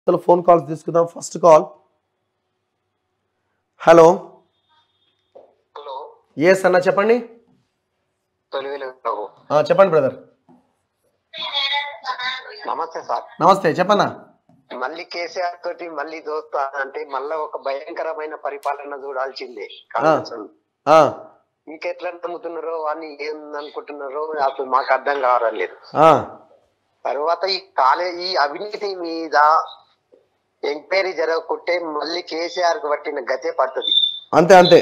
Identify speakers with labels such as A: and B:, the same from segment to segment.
A: అసలు phone calls తీసుకుందాం first call hello
B: hello
A: yes అన్న చెప్పండి
B: తొలివేలు బాబు
A: ఆ, చెప్పండి బ్రదర్
B: నమస్తే సార్
A: నమస్తే చెప్పన్నా
B: మళ్ళీ కేసీఆర్ తోటి మళ్ళీ దోస్తా అంటే మళ్ళా ఒక భయంకరమైన పరిపాలన చూడాల్సిందే కాంగ్రెస్ వాళ్ళు.
A: ఆ,
B: ఇంకెట్లా నమ్ముతున్నారో అని ఏం అనుకుంటున్నారో అసలు మాకు అర్థం కావడం లేదు
A: ఆ,
B: తర్వాత ఈ కాలేజ్ ఈ అవినీతి మీద ఎంక్వైరీ జరగకుంటే మళ్ళీ కేసీఆర్ కు పట్టిన గతే పడుతుంది
A: అంతే అంతే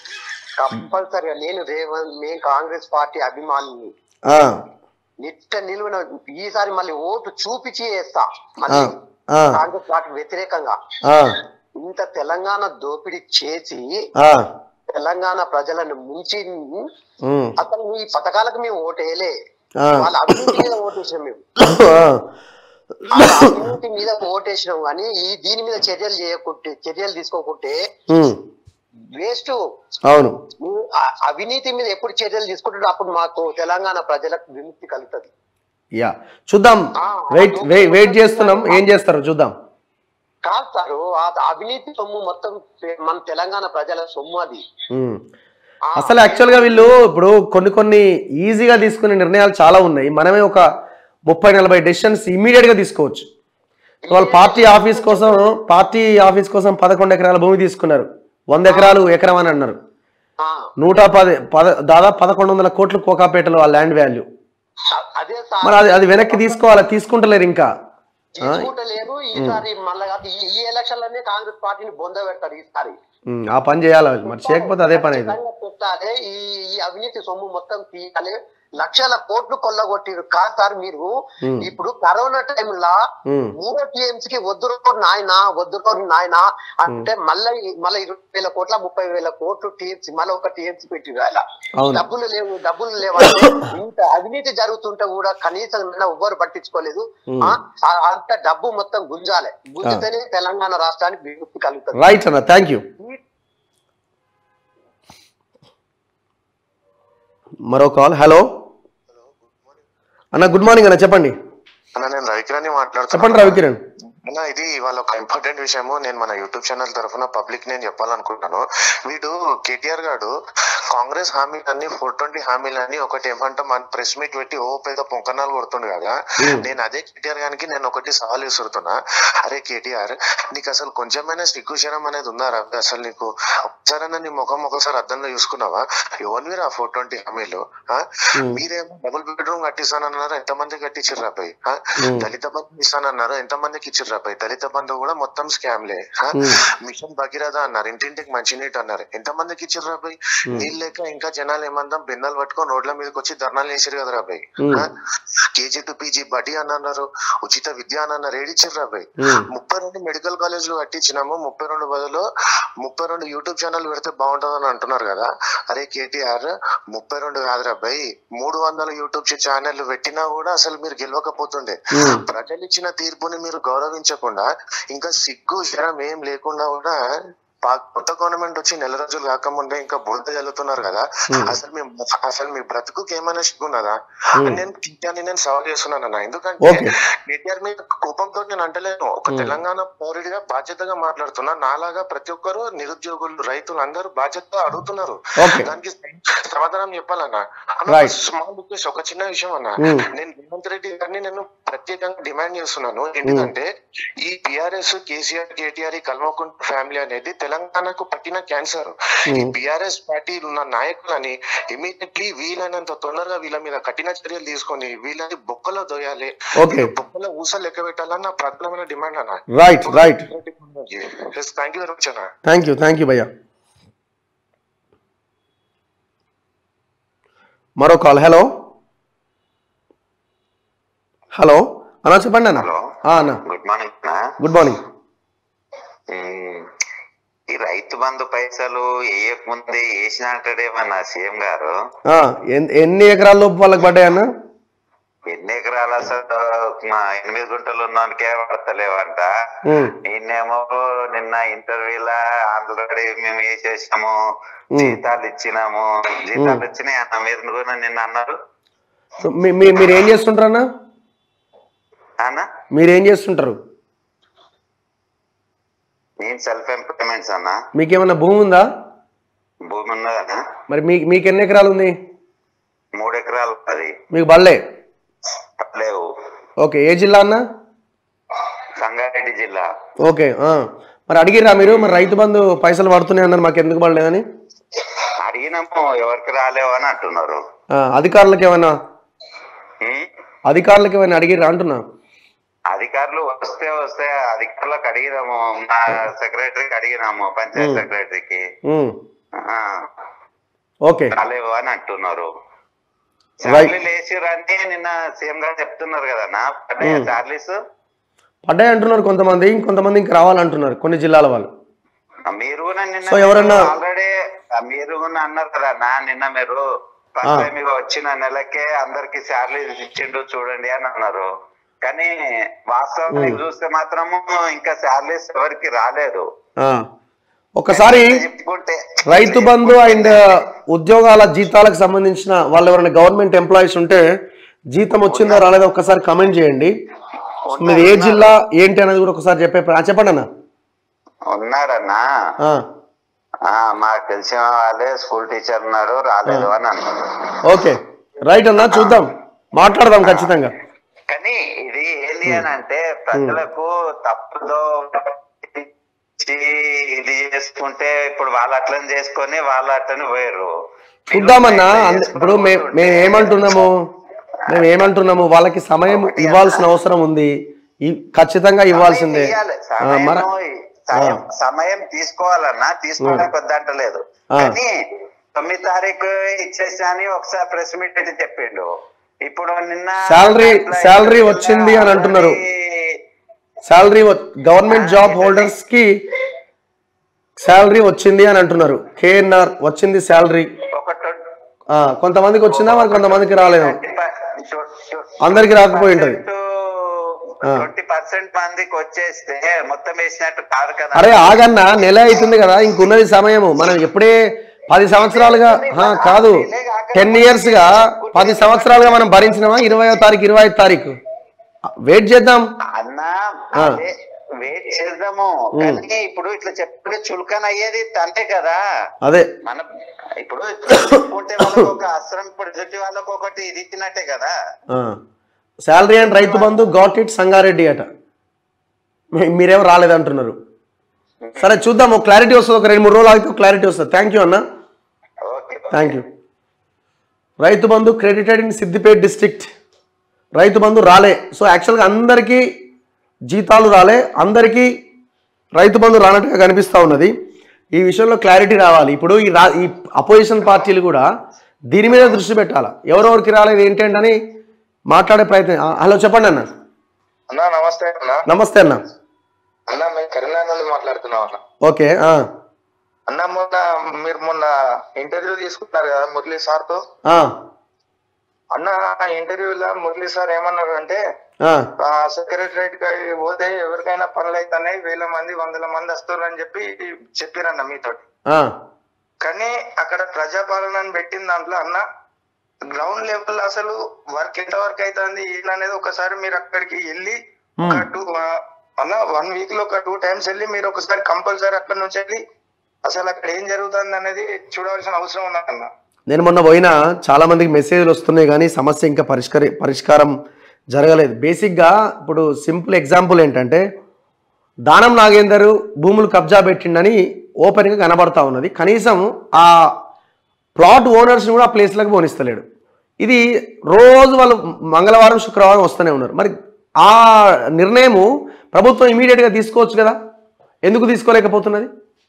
B: కంపల్సరిగా నేను రేవంత్ నేను కాంగ్రెస్ పార్టీ అభిమానిని
A: ఆ,
B: నిట్ట నిలువున ఈసారి మళ్ళీ ఓటు చూపించి వేస్తా
A: ఆ,
B: మళ్ళీ
A: ఆ,
B: కాంగ్రెస్ పార్టీ వ్యతిరేకంగా
A: ఆ,
B: ఇంత తెలంగాణ దోపిడీ చేసి
A: ఆ,
B: తెలంగాణ ప్రజలను ముంచి
A: ఉమ్,
B: అసలు ఈ పథకాలకు మేము ఓటేయలే
A: ఆ,
B: వాళ్ళ అభివృద్ధి మీద ఓటేసినాం మేము
A: ఆ,
B: వాళ్ళ అభివృద్ధి మీద ఓటేసినాం కానీ ఈ దీని మీద చర్యలు చేయకుంటే చర్యలు తీసుకోకుంటే
A: ఉమ్,
B: వేస్ట్
A: అవును
B: అవినీతి మీద ఎప్పుడు చర్యలు తీసుకుంటుంటే అప్పుడు మాకు తెలంగాణ ప్రజలకు విముక్తి కలుగుతుంది
A: యా చూద్దాం వెయిట్ వెయిట్ వెయిట్ చేస్తున్నాం ఏం చేస్తారు చూద్దాం
B: కాదు సార్ ఆ అవినీతి సొమ్ము మొత్తం మన తెలంగాణ ప్రజల సొమ్ము అది
A: ఉమ్.
B: ఆ,
A: అసలు యాక్చువల్గా వీళ్ళు ఇప్పుడు కొన్ని కొన్ని ఈజీగా తీసుకునే నిర్ణయాలు చాలా ఉన్నాయి మనమే ఒక ముప్పై నలభై డెసిషన్స్ గా తీసుకోవచ్చు వాళ్ళు పార్టీ ఆఫీస్ కోసం పార్టీ ఆఫీస్ కోసం పదకొండు ఎకరాల భూమి తీసుకున్నారు వంద ఎకరాలు ఎకరం అని అన్నారు
B: ఆ,
A: నూట పది పద దాదాపు పదకొండు వందల కోట్లు కోకాపేటలో ఆ ల్యాండ్ వాల్యూ
B: అదే సార్
A: మరి అది అది వెనక్కి తీసుకోవాలి తీసుకుంటలేరు ఇంకా
B: తీసుకుంటలేరు ఈసారి మళ్ళా కాదు, ఈ ఈ ఎలక్షన్ లోనే కాంగ్రెస్ పార్టీని బొంద పెడతారు ఈసారి
A: ఉమ్, ఆ పని చేయాలి వాళ్ళు. మరి చేయకపోతే అదే పని అయితే
B: ఖచ్చితంగా పెట్టాలి ఈ ఈ అవినీతి సొమ్ము మొత్తం తీయాలి లక్షల కోట్లు కొల్లగొట్టిరు కాదు సార్ మీరు
A: ఉమ్,
B: ఇప్పుడు కరోనా టైంలో
A: ఉమ్,
B: మూడో టీఎంసీ కి వద్దురో నాయన వద్దురో నాయన అంటే మళ్ళీ మళ్ళీ ఇరవై వేల కోట్ల ముప్పై వేల కోట్లు టీఎంసీ మళ్ళీ ఒక టీఎంసీ పెట్టిరు అలా
A: అవును
B: డబ్బులు లేవు డబ్బులు లేవంటే ఇంత అవినీతి జరుగుతుంటే కూడా కనీసం నిన్న ఎవ్వరు పట్టించుకోలేదు
A: ఉమ్.
B: ఆ, ఆ- అంత డబ్బు మొత్తం గుంజాలి గుంజితేనే తెలంగాణ రాష్ట్రానికి విముక్తి కలుగుతుంది
A: రైట్ అన్న థ్యాంక్ యూ మరో కాల్ హలో అన్న గుడ్ మార్నింగ్ అన్న చెప్పండి
C: అన్న నేను రవికిరణ్ మాట్లాడుతున్నా
A: చెప్పండి రవికిరణ్
C: అన్న ఇది వాళ్ళ ఒక ఇంపార్టెంట్ విషయము నేను మన యూట్యూబ్ ఛానల్ తరఫున పబ్లిక్ నేను చెప్పాలనుకుంటున్నాను వీడు కేటీఆర్ గారు కాంగ్రెస్ హామీలన్నీ ఫోర్ ట్వంటీ హామీలన్నీ ఒకటి ఏమంటే మన ప్రెస్ మీట్ పెట్టి ఓ పెద్ద పొంకనాలు కొడుతుండు కదా
A: Hmm.
C: నేను అదే కేటీఆర్ గారికి నేను ఒకటి సవాల్ విసురుతున్నా అరే కేటీఆర్ నీకు అసలు కొంచెమైనా సిగ్గుశనం అనేది ఉందా రవి అసలు నీకు ఒకసారైనా నీ ముఖం ఒకసారి అద్దంలో చూసుకున్నావా ఎవరు ఆ ఫోర్ ట్వంటీ హామీలు ఆ?
A: Hmm.
C: మీరేమో డబుల్ బెడ్రూమ్ కట్టిస్తానన్నారు ఎంతమంది కట్టించారు రాబాయ్
A: Hmm.
C: దళిత బంధు ఇస్తానన్నారు ఎంతమందికి ఇచ్చారు రాబాయ్ దళిత బంధు కూడా మొత్తం స్కామ్లే ఆ?
A: Hmm.
C: మిషన్ భగీరథ అన్నారు ఇంటింటికి మంచినీటి అన్నారు ఎంతమందికి ఇచ్చారు రాబాయ్ నీళ్ళు లేక ఇంకా జనాలు ఏమందాం బిందెలు పట్టుకొని రోడ్ల మీదకి వచ్చి ధర్నాలు చేశారు కదా రాబాయ్
A: Hmm.
C: కేజీ టు పీజీ బడి అని అన్నారు ఉచిత విద్య అని అన్నారు ఏడిచ్చారు రాబాయ్
A: Hmm.
C: ముప్పై రెండు మెడికల్ కాలేజీలు కట్టించినాము ముప్పై రెండు బదులు ముప్పై రెండు యూట్యూబ్ ఛానల్ పెడితే బాగుంటుందని అంటున్నారు కదా అరే కేటీఆర్ ముప్పై రెండు కాదు రాబాయ్ మూడు వందల యూట్యూబ్ ఛానల్ పెట్టినా కూడా అసలు మీరు గెలవకపోతుండే
A: Hmm.
C: ప్రజలు ఇచ్చిన తీర్పుని మీరు గౌరవించకుండా ఇంకా సిగ్గు శరం ఏం లేకుండా కూడా పా- కొత్త గవర్నమెంట్ వచ్చి నెల రోజులు కాకముందే ఇంకా బురద చల్లుతున్నారు కదా
A: Hmm.
C: అసలు మీ అసలు మీ బ్రతుకుకి ఏమైనా సిగ్గున్నదా
A: Hmm.
C: అని నేను కేటీఆర్ నేను సవాల్ చేస్తున్నాను అన్న ఎందుకంటే
A: Okay.
C: కేటీఆర్ మీద కోపంతో నేను అంటలేను ఒక
A: Hmm.
C: తెలంగాణ పౌరుడిగా బాధ్యతగా మాట్లాడుతున్నా నాలాగా ప్రతి ఒక్కరు నిరుద్యోగులు రైతులు అందరూ బాధ్యతగా అడుగుతున్నారు
A: Okay.
C: దానికి సమాధానం చెప్పాలన్న
A: Right.
C: స్మాల్ రిక్వెస్ట్ ఒక చిన్న విషయం అన్న
A: Hmm.
C: నేను రేవంత్ రెడ్డి గారిని నేను ప్రత్యేకంగా డిమాండ్ చేస్తున్నాను ఎందుకంటే ఈ టిఆర్ఎస్ కేసీఆర్ కేటీఆర్ ఈ కల్వకుంట ఫ్యామిలీ అనేది తెలంగాణకు పట్టిన క్యాన్సర్ ఈ
A: Hmm.
C: బిఆర్ఎస్ పార్టీ ఉన్న నాయకులని ఇమీడియట్లీ వీలైనంత తొందరగా వీళ్ళ మీద కఠిన చర్యలు తీసుకొని వీళ్ళని బొక్కలో దోయాలి
A: Okay.
C: వీళ్ళు బొక్కలో ఊస లెక్క పెట్టాలని నా ప్రధానమైన డిమాండ్ అన్న
A: right right
C: thank you very much అన్న
A: థ్యాంక్ యూ థ్యాంక్ యూ భయ్యా మరో కాల్ హలో హలో అన్న చెప్పండి అన్న
D: హలో
A: ఆ, అన్న
D: గుడ్ మార్నింగ్ అన్నా.
A: గుడ్ మార్నింగ్
D: ఉమ్, ఈ రైతు బంధు పైసలు వేయక ముందే వేసినట్టేమన్నా సీఎం గారు
A: ఆ, ఎన్- ఎన్ని ఎకరాల లోపు వాళ్ళకి పడ్డాయి అన్న
D: ఎన్ని ఎకరాలు అసలు మా ఎనిమిది గుంటలు ఉన్నోనికే పడతలేవంట
A: ఉమ్,
D: నిన్నేమో నిన్న ఇంటర్వ్యూలా ఆల్రెడీ మేము వేసేసాము
A: ఉమ్.
D: జీతాలు ఇచ్చినాము జీతాలు వచ్చినాయి అన్న మీరు కూడా నిన్న అన్నారు
A: మీ- మీ- మీరు ఏం చేస్తుంటారు అన్న
D: అన్న
A: మీరు ఏం చేస్తుంటారు
D: నేను సెల్ఫ్ ఎంప్లాయ్మెంట్స్ అన్న
A: మీకేమన్నా భూమి ఉందా
D: భూమి ఉన్నదన్న
A: మరి మీ మీకు ఎన్ని ఎకరాలు ఉంది
D: మూడు ఎకరాలు అది
A: మీకు బళ్ళే
D: లేవు
A: ఓకే ఏ జిల్లా అన్న
D: సంగారెడ్డి జిల్లా
A: ఓకే ఆ. మరి అడిగిరా మీరు మరి రైతు బంధు పైసలు పడుతున్నాయి అన్నారు మాకు ఎందుకు పడలేదని
D: అడిగినాము ఎవరికి రాలేవు అని అంటున్నారు
A: ఆ, అధికారులకు ఏమైనా
D: ఉమ్?
A: అధికారులకు ఏమైనా అడిగిరా అంటున్నా
D: అధికారులు వస్తే వస్తే అధికారులకు అడిగినాము మా సెక్రటరీకి అడిగినాము పంచాయత్ సెక్రటరీకి
A: ఉమ్.
D: ఆ,
A: ఓకే
D: రాలేవు అని అంటున్నారు
A: Right.
D: చార్లీలు వేసిరంటే నిన్న సీఎం గారు చెప్తున్నారు కదా నా పడ్డాయా చార్లీస్
A: పడ్డాయి అంటున్నారు కొంతమంది ఇంకొంతమంది ఇంకా రావాలంటున్నారు కొన్ని జిల్లాల వాళ్ళు
D: మీరు కూడా నిన్న
A: So, ఎవరన్నా-
D: ఆల్రెడీ మీరు కూడా అన్నారు కదా నా నిన్న మీరు ఫస్ట్ టైం ఇక వచ్చిన నెలకే అందరికి శాలరీ ఇచ్చిండు చూడండి అని అన్నారు కానీ వాస్తవానికి చూస్తే మాత్రము ఇంకా శాలరీస్ ఎవరికి రాలేదు
A: ఆ. ఒకసారి
D: చెప్పుకుంటే
A: రైతు బంధు అండ్ ఉద్యోగాల జీతాలకు సంబంధించిన వాళ్ళు ఎవరైనా గవర్నమెంట్ ఎంప్లాయీస్ ఉంటే జీతం వచ్చిందో రాలేదో ఒకసారి కమెంట్ చేయండి మీది ఏ జిల్లా ఏంటి అనేది కూడా ఒకసారి చెప్పే ప్ర- ఆ, చెప్పండి అన్న
D: ఉన్నారన్నా
A: ఆ,
D: ఆ, మాకు తెలిసిన వాళ్ళే స్కూల్ టీచర్ ఉన్నారు రాలేదు అని అన్నారు
A: ఓకే రైట్ అన్న చూద్దాం మాట్లాడదాం ఖచ్చితంగా
D: కానీ ఇది ఏంటి అని అంటే ప్రజలకు తప్పుదో ఇచ్చి ఇది చేసుకుంటే ఇప్పుడు వాళ్ళు అట్లని చేసుకొని వాళ్ళు అట్లని పోయారు
A: చూద్దామన్నా అంద- ఇప్పుడు మే- మేము ఏమంటున్నాము మేము ఏమంటున్నాము వాళ్ళకి సమయం ఇవ్వాల్సిన అవసరం ఉంది ఇ- ఖచ్చితంగా ఇవ్వాల్సిందే
D: ఇయ్యాలి.
A: ఆ,
D: సమయం
A: మరి
D: సమయం- సమయం తీసుకోవాలన్నా తీసుకోవడానికి వద్దంటలేదు
A: ఆ.
D: కానీ తొమ్మిది తారీఖు ఇచ్చేసా అని ఒకసారి ప్రెస్ మీట్ అయితే చెప్పిండు ఇప్పుడు నిన్న
A: Salary- salary వచ్చింది అని అంటున్నారు. శాలరీ గవర్నమెంట్ జాబ్ హోల్డర్స్ కి శాలరీ వచ్చింది అని అంటున్నారు కేఎన్ఆర్ వచ్చింది శాలరీ
D: ఒక ట్వంటీ
A: కొంతమందికి వచ్చిందా మరి కొంతమందికి రాలేదు అందరికి రాకపోయి ఉంటది
D: ట్వంటీ పర్సెంట్ మందికి వచ్చేస్తే మొత్తం వేసినట్టు కాదు కదా
A: అరే ఆగన్నా నెల అవుతుంది కదా ఇంకున్నది సమయము మనం ఎప్పుడే పది సంవత్సరాలుగా ఆ, కాదు టెన్ ఇయర్స్ గా పది సంవత్సరాలుగా మనం భరించినామా ఇరవయో తారీఖు ఇరవై ఐదు తారీఖు వెయిట్ చేద్దాం
D: అన్న
A: ఆ.
D: అదే వెయిట్ చేద్దాము కానీ ఇప్పుడు ఇట్లా చెప్పుకుంటే చులకన అయ్యేది తంటే కదా
A: అదే
D: మన ఇప్పుడు చెప్పుకుంటే వాళ్ళకి ఒక అస్త్రం ఇప్పుడు ఎదుటి వాళ్ళకి ఒకటి ఇది ఇచ్చినట్టే కదా
A: శాలరీ అండ్ రైతు బంధు గాట్ ఇట్ సంగారెడ్డి అట మీ- మీరేమో రాలేదంటున్నారు సరే చూద్దాం ఒక క్లారిటీ వస్తుంది ఒక రెండు మూడు రోజులు ఆగితే క్లారిటీ వస్తుంది థ్యాంక్ యూ అన్న
D: okay
A: thank you Rythu Bandhu credited in Siddipet district Rythu Bandhu రాలే సో యాక్చువల్గా అందరికీ జీతాలు రాలే అందరికీ రైతు బంధు రానట్టుగా కనిపిస్తూ ఉన్నది ఈ విషయంలో క్లారిటీ రావాలి ఇప్పుడు ఈ రా ఈ అపోజిషన్ పార్టీలు కూడా దీని మీద దృష్టి పెట్టాలి ఎవరెవరికి రాలేదు ఏంటంటని మాట్లాడే ప్రయత్నం ఆ, హలో చెప్పండి అన్న
C: అన్నా నమస్తే అన్న
A: నమస్తే అన్న
C: అన్న మేము కరీంనగర్ నుండి మాట్లాడుతున్నాం అన్న
A: ఓకే ఆ,
C: అన్న మొన్న మీరు మొన్న ఇంటర్వ్యూ తీసుకున్నారు కదా మురళీ సార్ తో
A: ఆ,
C: అన్న ఆ ఇంటర్వ్యూలో మురళీ సార్ ఏమన్నారు అంటే
A: ఆ,
C: సెక్రటరేట్ కి పోతే ఎవరికైనా పనులు అయితేనే వేల మంది వందల మంది వస్తారు అని చెప్పి చెప్పారన్న మీతోటి
A: ఆ,
C: కానీ అక్కడ ప్రజాపాలన పెట్టిన దాంట్లో అన్న గ్రౌండ్ లెవెల్ అసలు వర్క్ ఎంత వర్క్ అవుతుంది ఏంటనేది ఒకసారి మీరు అక్కడికి వెళ్ళి ఒక టూ అన్న వన్ వీక్ లో ఒక టూ టైమ్స్ వెళ్ళి మీరు ఒకసారి కంపల్సరీ అక్కడ నుంచి వెళ్ళి అసలు అక్కడ ఏం జరుగుతుంది అనేది చూడవలసిన అవసరం ఉన్నదన్న
A: నేను మొన్న పోయినా చాలా మందికి మెసేజ్లు వస్తున్నాయి కానీ సమస్య ఇంకా పరిష్కరి పరిష్కారం జరగలేదు బేసిక్గా ఇప్పుడు సింపుల్ ఎగ్జాంపుల్ ఏంటంటే దానం నాగేందర్ భూములు కబ్జా పెట్టిండని ఓపెన్గా కనబడతా ఉన్నది కనీసం ఆ ప్లాట్ ఓనర్స్ని కూడా ఆ ప్లేస్లకు పోనిస్తలేడు ఇది రోజు వాళ్ళు మంగళవారం శుక్రవారం వస్తూనే ఉన్నారు మరి ఆ నిర్ణయము ప్రభుత్వం ఇమీడియట్గా తీసుకోవచ్చు కదా ఎందుకు తీసుకోలేకపోతున్నది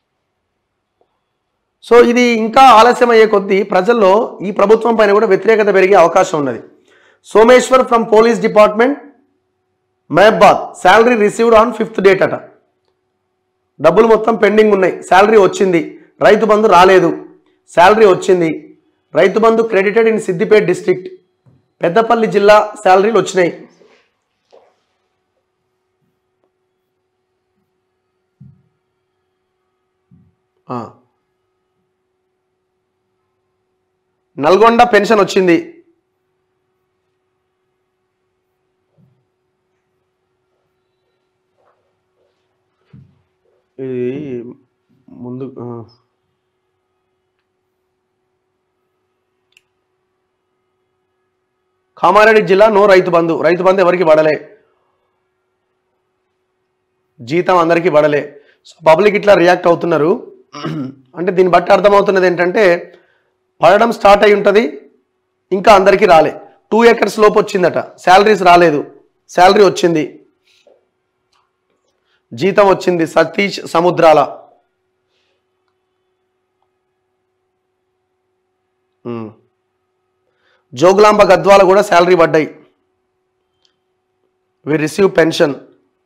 A: సో ఇది ఇంకా ఆలస్యం అయ్యే కొద్దీ ప్రజల్లో ఈ ప్రభుత్వం పైన కూడా వ్యతిరేకత పెరిగే అవకాశం ఉన్నది Someshwar from police department Mahabad salary received on fifth date అట డబ్బులు మొత్తం పెండింగ్ ఉన్నాయి శాలరీ వచ్చింది రైతు బంధు రాలేదు శాలరీ వచ్చింది Rythu Bandhu credited in Siddipet district Peddapalli జిల్లా శాలరీలు వచ్చినాయి ఆ. నల్గొండ పెన్షన్ వచ్చింది ఇది ముందు ఆ. కామారెడ్డి జిల్లా నో రైతు బంధు రైతు బంధు ఎవరికి పడలే జీతం అందరికీ పడలే సో పబ్లిక్ ఇట్లా రియాక్ట్ అవుతున్నారు అంటే దీన్ని బట్టి అర్థమవుతున్నది ఏంటంటే పడడం స్టార్ట్ అయి ఉంటుంది ఇంకా అందరికీ రాలే టూ ఏకర్స్ లోపు వచ్చిందట శాలరీస్ రాలేదు శాలరీ వచ్చింది జీతం వచ్చింది సతీష్ సముద్రాల ఉమ్. జోగులాంబ గద్వాల కూడా శాలరీ పడ్డాయి వి రిసీవ్ పెన్షన్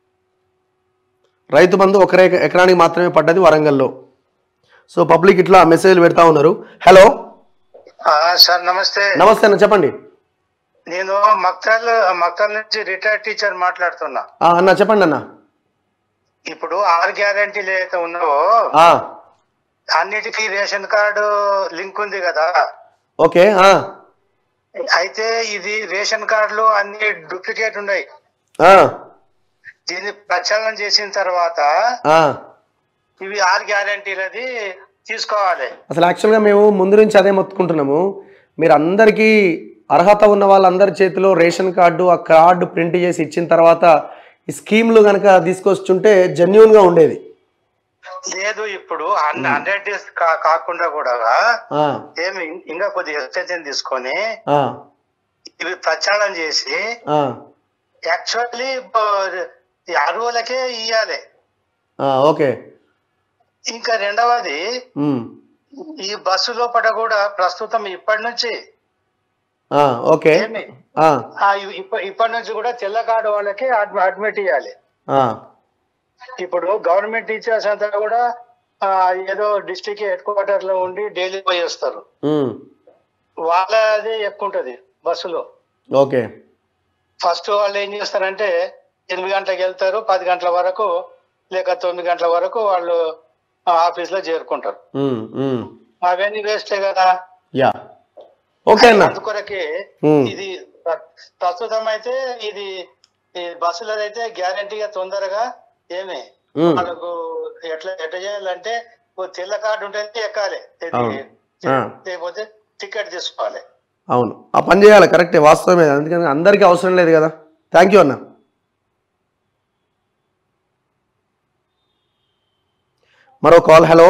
A: రైతు బంధు ఒక ఎక- ఎకరానికి మాత్రమే పడ్డది వరంగల్లో సో పబ్లిక్ ఇట్లా మెసేజ్లు పెడతా ఉన్నారు హలో
E: ఆ, సార్ నమస్తే
A: నమస్తే అన్న చెప్పండి
E: నేను మక్తల్ మక్తల్ నుంచి రిటైర్డ్ టీచర్ మాట్లాడుతున్నా
A: ఆ, అన్న చెప్పండి అన్న
E: ఇప్పుడు ఆరు గ్యారంటీలు ఏదైతే ఉన్నావో
A: ఆ,
E: అన్నిటికీ రేషన్ కార్డు లింక్ ఉంది కదా
A: ఓకే ఆ,
E: అయితే ఇది రేషన్ కార్డులు అన్ని డూప్లికేట్ ఉన్నాయి
A: ఆ,
E: దీన్ని ప్రక్షాళన చేసిన తర్వాత
A: ఆ.
E: ఇవి ఆరు గ్యారంటీలది తీసుకోవాలి
A: అసలు యాక్చువల్గా మేము ముందు నుంచి అదే మొత్తుకుంటున్నాము మీరు అందరికీ అర్హత ఉన్న వాళ్ళందరి చేతిలో రేషన్ కార్డు ఆ కార్డు ప్రింట్ చేసి ఇచ్చిన తర్వాత ఈ స్కీమ్లు కనుక తీసుకొచ్చుంటే జెన్యున్గా ఉండేది
E: లేదు ఇప్పుడు హండ్రెడ్ డేస్ కాకుండా కూడా
A: ఆ,
E: ఏమి ఇంకా కొద్దిగా ఎక్స్టెన్షన్ తీసుకొని
A: ఆ,
E: ఇవి ప్రచారం చేసి
A: ఆ,
E: యాక్చువల్లీ అరువులకే ఇయ్యాలి
A: ఆ, ఓకే
E: ఇంకా రెండవది
A: ఉమ్,
E: ఈ బస్సు లోపల కూడా ప్రస్తుతం ఇప్పటి నుంచి
A: ఆ, ఓకే
E: ఏమి
A: ఆ,
E: ఆ, ఇ- ఇప్ప- ఇప్పటి నుంచి కూడా తెల్ల కార్డు వాళ్ళకి అడ్మి- అడ్మిట్ ఇవ్వాలి
A: ఆ,
E: ఇప్పుడు గవర్నమెంట్ టీచర్స్ అంతా కూడా ఆ, ఏదో డిస్టిక్ హెడ్ క్వార్టర్ లో ఉండి డైలీ పోయి వస్తారు
A: ఉమ్,
E: వాళ్ళదే ఎక్కువ ఉంటది బస్సులో
A: ఓకే
E: ఫస్ట్ వాళ్ళు ఏం చేస్తారంటే ఎనిమిది గంటలకు వెళ్తారు పది గంటల వరకు లేక తొమ్మిది గంటల వరకు వాళ్ళు ఆఫీస్ లో చేరుకుంటారు
A: ఉమ్, ఉమ్,
E: అవన్నీ వేస్టే కదా
A: యా ఓకే అన్న
E: అందుకొరకే
A: ఉమ్,
E: ఇది ప్ర- ప్రస్తుతం అయితే ఇది ఈ బస్సులది అయితే గ్యారంటీగా తొందరగా ఏమి
A: ఉమ్,
E: వాళ్ళకు ఎట్లా ఎట్లా చేయాలంటే ఓ తెల్ల కార్డు ఉంటేనే ఎక్కాలి ఇది
A: అవును. ఆ.
E: లేకపోతే టికెట్ తీసుకోవాలి
A: అవును ఆ పని చేయాలి కరెక్టే వాస్తవమే అందుకని అందరికీ అవసరం లేదు కదా థ్యాంక్ యూ అన్న మరో కాల్ హలో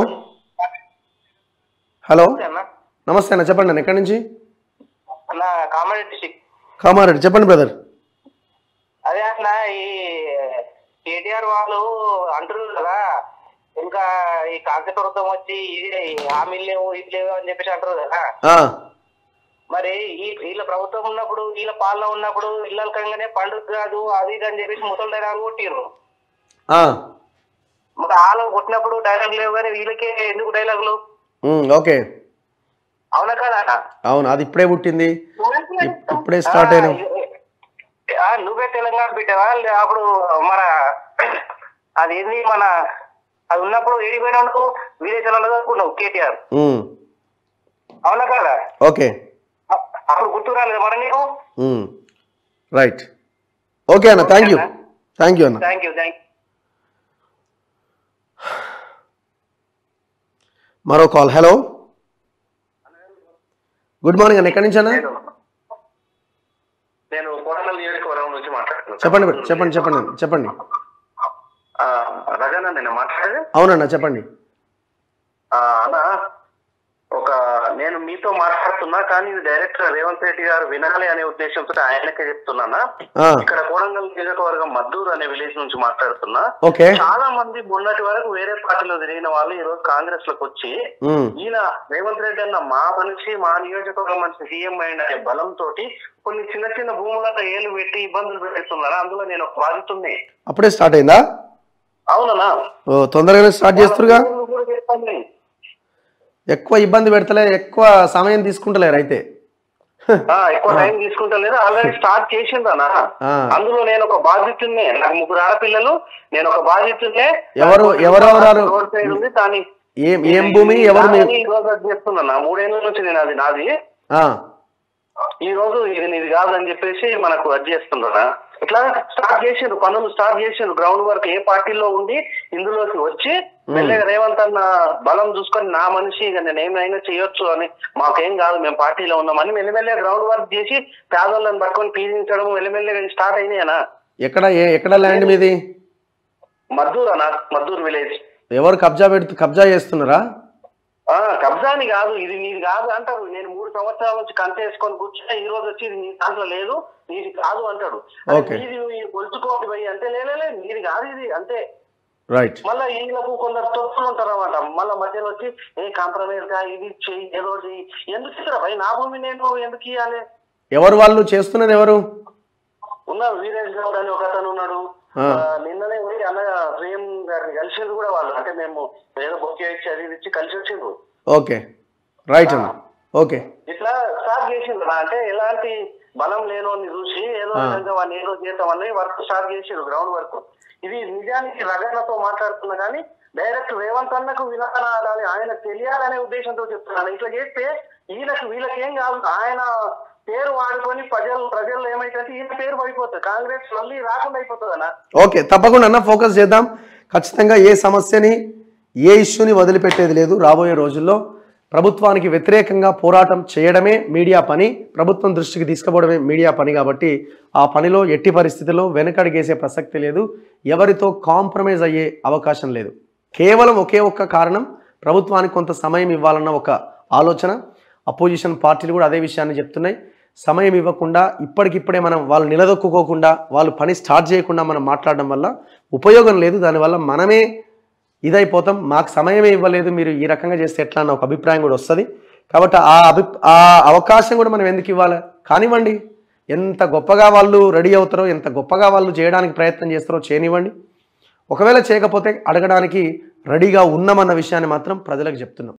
A: హలో నమస్తే అన్న చెప్పండి అన్న ఎక్కడి నుంచి
F: నా కామారెడ్డి డిస్టిక్
A: కామారెడ్డి చెప్పండి బ్రదర్
F: అదే అన్న ఈ కేటీఆర్ వాళ్ళు అంటున్నారు కదా ఇంకా ఈ కాంగ్రెస్ ప్రభుత్వం వచ్చి ఇది హామీలు లేవు ఇది లేవు అని చెప్పేసి అంటారు కదా మరి ఈ వీళ్ళ ప్రభుత్వం ఉన్నప్పుడు వీళ్ళ పాలన ఉన్నప్పుడు ఇళ్ళకంగానే పండుగ కాదు అది ఇది అని చెప్పేసి ముసలి డైలాగ్ కొట్టిర్రు మరి వాళ్ళు కొట్టినప్పుడు డైలాగ్ లేవు కానీ వీళ్ళకే ఎందుకు డైలాగులు
A: ఓకే
F: అవునా కదా
A: అవును అది ఇప్పుడే పుట్టింది ఇప్- ఇప్పుడే స్టార్ట్ అయినాం
F: ఆ, నువ్వే తెలంగాణ పెట్టావా లే- అప్పుడు మన అది ఏంది మన అది ఉన్నప్పుడు ఏడిపోయినా నువ్వు విదేశాలలో చదువుకున్నావు కేటీఆర్
A: ఉమ్,
F: అవునా కదా
A: ఓకే
F: అ- అప్పుడు గుర్తు రాలేదు మరి నీకు
A: ఉమ్, రైట్ ఓకే అన్న థ్యాంక్ యూ థ్యాంక్ యూ అన్న
F: థ్యాంక్ యూ థ్యాంక్
A: మరో కాల్ హలో గుడ్ మార్నింగ్ అన్న ఎక్కడి నుంచి అన్న
F: నేను కోటల నియోజకవర్గం నుంచి మాట్లాడుతున్నాను
A: చెప్పండి బ్రదర్, చెప్పండి చెప్పండి అన్న, చెప్పండి
F: రజానా నేను మాట్లాడేది
A: అవునన్న చెప్పండి
F: ఆ, అన్న ఒక నేను మీతో మాట్లాడుతున్నా కానీ ఇది డైరెక్ట్ రేవంత్ రెడ్డి గారు వినాలి అనే ఉద్దేశంతో ఆయనకే చెప్తున్నానా
A: ఆ,
F: ఇక్కడ కోడంగల్ నియోజకవర్గం మద్దూరు అనే విలేజ్ నుంచి మాట్లాడుతున్నా
A: ఓకే
F: చాలా మంది మొన్నటి వరకు వేరే పార్టీలో తిరిగిన వాళ్ళు ఈ రోజు కాంగ్రెస్ లోకి వచ్చి
A: ఉమ్,
F: ఈయన రేవంత్ రెడ్డి అన్న మా మనిషి మా నియోజకవర్గం మనిషి సీఎం అయిన అనే బలంతో కొన్ని చిన్న చిన్న భూములలో ఏలు పెట్టి ఇబ్బందులు పెడుతున్నారు అందులో నేను ఒక బాధితుడిని
A: అప్పుడే స్టార్ట్ అయిందా
F: అవునన్నా
A: ఓ తొందరగానే స్టార్ట్ చేస్తురుగా
F: భూములు కూడా చెప్పాను నేను.
A: ఎక్కువ ఇబ్బంది పెడతలే ఎక్కువ సమయం తీసుకుంటలేరు అయితే
F: ఆ, ఎక్కువ టైం తీసుకుంటలేదు ఆల్రెడీ స్టార్ట్ చేసిందనా
A: ఆ.
F: అందులో నేను ఒక బాధితున్నే నాకు ముగ్గురు ఆడపిల్లలు నేను ఒక బాధితున్నే
A: ఎవరు ఎవరెవరు
F: రోడ్ సైడ్ ఉంది దాని
A: ఏం ఏం భూమి ఎవరు మీ
F: ఈ రోజు అది చేస్తున్నా మూడేళ్ల నుంచి నేను అది నాది
A: ఆ,
F: ఈ రోజు ఇది నీది కాదని చెప్పేసి మనకు అది చేస్తున్నా ఇట్లా స్టార్ట్ చేసిండ్రు పనులు స్టార్ట్ చేసిండ్రు గ్రౌండ్ వర్క్ ఏ పార్టీలో ఉండి ఇందులోకి వచ్చి మెల్లగా రేవంత్ అన్న బలం చూసుకొని నా మనిషి ఇక నేను ఏమైనా చేయొచ్చు అని మాకేం కాదు మేము పార్టీలో ఉన్నామని మెల్లమెల్లగా గ్రౌండ్ వర్క్ చేసి పేదోళ్ళని పట్టుకొని పీడించడం మెల్లమెల్లగా స్టార్ట్ అయినాయనా
A: ఎక్కడ ఏ- ఎక్కడ ల్యాండ్ మీది
F: మద్దూరు అన్న మద్దూరు విలేజ్
A: ఎవరు కబ్జా పెడుతూ కబ్జా చేస్తున్నారా
F: ఆ కబ్జాని కాదు ఇది నీది కాదు అంటారు నేను మూడు సంవత్సరాల నుంచి కంటేసుకొని కూర్చున్నా ఈ రోజు వచ్చి ఇది నీ దాంట్లో లేదు నీది కాదు అంటాడు
A: Okay.
F: నీది కొలుచుకోండి పోయి అంటే లేలే నీది కాదు ఇది అంతే
A: రైట్
F: మళ్ళా వీళ్ళకు కొందరు తొత్తులు ఉంటారు అనమాట మళ్ళా మధ్యలో వచ్చి ఏ కాంప్రమైజ్ గా ఇది చెయ్యి ఏదో చెయ్యి ఎందుకు ఇస్తారా భయ్ నా భూమి నేను ఎందుకు ఇవ్వాలి
A: ఎవరు వాళ్ళు చేస్తున్నది ఎవరు
F: ఉన్నారు వీరేష్ గౌడ్ అని ఒక అతను ఉన్నాడు
A: ఆ.
F: ఆ, నిన్ననే పోయి అన్న ప్రేమ్ గారిని కలిసిండ్రు కూడా వాళ్ళు అంటే మేము ఏదో బొక్కే ఇచ్చి అది ఇది ఇచ్చి కలిసి వచ్చిండ్రు
A: ఓకే రైట్ అన్న ఓకే
F: ఇట్లా స్టార్ట్ చేసిండ్రు నా అంటే ఎలాంటి బలం లేనోని చూసి ఏదో
A: ఆ.
F: విధంగా వాడిని ఏదో చేద్దామని వర్క్ స్టార్ట్ చేసిండ్రు గ్రౌండ్ వర్క్ ఇది నిజానికి రగన్నతో మాట్లాడుతున్నా కానీ డైరెక్ట్ రేవంత్ అన్నకు వినాలని ఆయన తెలియాలనే ఉద్దేశంతో చెప్తున్నాను ఇట్లా చేస్తే వీళ్ళకి వీళ్ళకి ఏం కాదు ఆయన పేరు వాడుకొని ప్రజలు ప్రజల్లో ఏమైతే ఈయన పేరు పడిపోతుంది కాంగ్రెస్ మళ్ళీ రాకుండా అయిపోతుంది అన్న
A: ఓకే తప్పకుండా అన్న ఫోకస్ చేద్దాం ఖచ్చితంగా ఏ సమస్యని ఏ ఇష్యూని వదిలిపెట్టేది లేదు రాబోయే రోజుల్లో ప్రభుత్వానికి వ్యతిరేకంగా పోరాటం చేయడమే మీడియా పని ప్రభుత్వం దృష్టికి తీసుకుపోవడమే మీడియా పని కాబట్టి ఆ పనిలో ఎట్టి పరిస్థితుల్లో వెనకడిగేసే ప్రసక్తి లేదు ఎవరితో కాంప్రమైజ్ అయ్యే అవకాశం లేదు కేవలం ఒకే ఒక్క కారణం ప్రభుత్వానికి కొంత సమయం ఇవ్వాలన్న ఒక ఆలోచన అపోజిషన్ పార్టీలు కూడా అదే విషయాన్ని చెప్తున్నాయి సమయం ఇవ్వకుండా ఇప్పటికిప్పుడే మనం వాళ్ళు నిలదొక్కుకోకుండా వాళ్ళు పని స్టార్ట్ చేయకుండా మనం మాట్లాడడం వల్ల ఉపయోగం లేదు దానివల్ల మనమే ఇదైపోతాం మాకు సమయమే ఇవ్వలేదు మీరు ఈ రకంగా చేస్తే ఎట్లా అన్న ఒక అభిప్రాయం కూడా వస్తుంది కాబట్టి ఆ అభి ఆ అవకాశం కూడా మనం ఎందుకు ఇవ్వాలి కానివ్వండి ఎంత గొప్పగా వాళ్ళు రెడీ అవుతారో ఎంత గొప్పగా వాళ్ళు చేయడానికి ప్రయత్నం చేస్తారో చేయనివ్వండి ఒకవేళ చేయకపోతే అడగడానికి రెడీగా ఉన్నామన్న విషయాన్ని మాత్రం ప్రజలకు చెప్తున్నాం